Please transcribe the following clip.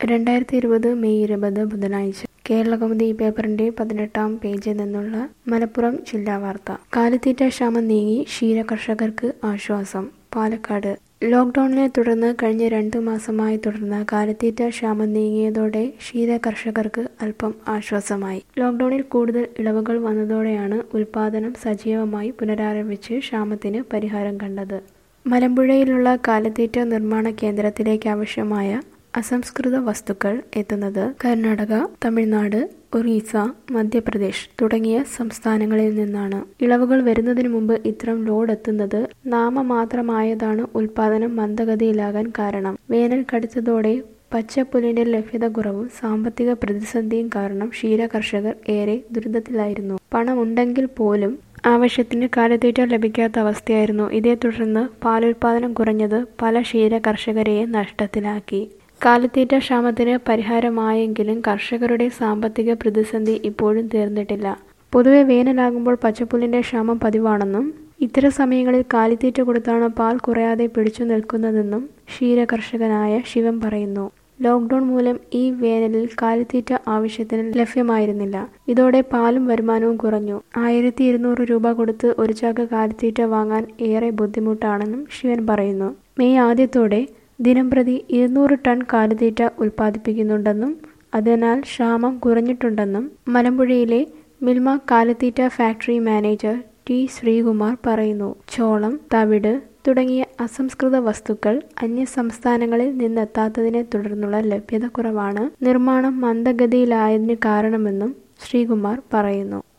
രണ്ടായിരത്തി ഇരുപത് മെയ് ഇരുപത് ബുധനാഴ്ച കേരളകൗമുദി പേപ്പറിന്റെ പതിനെട്ടാം പേജിൽ നിന്നുള്ള മലപ്പുറം ജില്ലാ വാർത്ത കാലിത്തീറ്റ ക്ഷാമം നീങ്ങി ക്ഷീര കർഷകർക്ക് ആശ്വാസം പാലക്കാട് ലോക്ക്ഡൌണിനെ തുടർന്ന് കഴിഞ്ഞ രണ്ടു മാസമായി തുടർന്ന കാലിത്തീറ്റ ക്ഷാമം നീങ്ങിയതോടെ ക്ഷീര കർഷകർക്ക് അല്പം ആശ്വാസമായി ലോക്ക്ഡൌണിൽ കൂടുതൽ ഇളവുകൾ വന്നതോടെയാണ് ഉൽപാദനം സജീവമായി പുനരാരംഭിച്ച് ക്ഷാമത്തിന് പരിഹാരം കണ്ടത് മലമ്പുഴയിലുള്ള കാലിത്തീറ്റ നിർമ്മാണ കേന്ദ്രത്തിലേക്ക് ആവശ്യമായ അസംസ്കൃത വസ്തുക്കൾ എത്തുന്നത് കർണാടക തമിഴ്നാട് ഒറീസ മധ്യപ്രദേശ് തുടങ്ങിയ സംസ്ഥാനങ്ങളിൽ നിന്നാണ് ഇളവുകൾ വരുന്നതിന് മുമ്പ് ഇത്തരം ലോഡ് എത്തുന്നത് നാമമാത്രമായതാണ് ഉൽപാദനം മന്ദഗതിയിലാകാൻ കാരണം വേനൽ കടുത്തതോടെ പച്ചപ്പുല്ലിന്റെ ലഭ്യത കുറവും സാമ്പത്തിക പ്രതിസന്ധിയും കാരണം ക്ഷീര കർഷകർ ഏറെ ദുരിതത്തിലായിരുന്നു പണമുണ്ടെങ്കിൽ പോലും ആവശ്യത്തിന് കാലിത്തീറ്റ ലഭിക്കാത്ത അവസ്ഥയായിരുന്നു ഇതേ തുടർന്ന് പാലുൽപാദനം കുറഞ്ഞത് പല ക്ഷീര കർഷകരെയും നഷ്ടത്തിലാക്കി കാലിത്തീറ്റ ക്ഷാമത്തിന് പരിഹാരമായെങ്കിലും കർഷകരുടെ സാമ്പത്തിക പ്രതിസന്ധി ഇപ്പോഴും തീർന്നിട്ടില്ല പൊതുവെ വേനലാകുമ്പോൾ പച്ചപ്പുല്ലിന്റെ ക്ഷാമം പതിവാണെന്നും ഇത്തരം സമയങ്ങളിൽ കാലിത്തീറ്റ കൊടുത്താണ് പാൽ കുറയാതെ പിടിച്ചു നിൽക്കുന്നതെന്നും ക്ഷീര കർഷകനായ ശിവൻ പറയുന്നു ലോക്ക്ഡൌൺ മൂലം ഈ വേനലിൽ കാലിത്തീറ്റ ആവശ്യത്തിന് ലഭ്യമായിരുന്നില്ല ഇതോടെ പാലും വരുമാനവും കുറഞ്ഞു ആയിരത്തി ഇരുന്നൂറ് രൂപ കൊടുത്ത് ഒരു ചാക്ക് കാലിത്തീറ്റ വാങ്ങാൻ ഏറെ ബുദ്ധിമുട്ടാണെന്നും ശിവൻ പറയുന്നു മെയ് ആദ്യത്തോടെ ദിനംപ്രതി ഇരുന്നൂറ് ടൺ കാലിത്തീറ്റ ഉൽപ്പാദിപ്പിക്കുന്നുണ്ടെന്നും അതിനാൽ ക്ഷാമം കുറഞ്ഞിട്ടുണ്ടെന്നും മലമ്പുഴയിലെ മിൽമ കാലിത്തീറ്റ ഫാക്ടറി മാനേജർ ടി ശ്രീകുമാർ പറയുന്നു ചോളം തവിട് തുടങ്ങിയ അസംസ്കൃത വസ്തുക്കൾ അന്യ സംസ്ഥാനങ്ങളിൽ നിന്നെത്താത്തതിനെ തുടർന്നുള്ള ലഭ്യത കുറവാണ് നിർമ്മാണം മന്ദഗതിയിലായതിന് കാരണമെന്നും ശ്രീകുമാർ പറയുന്നു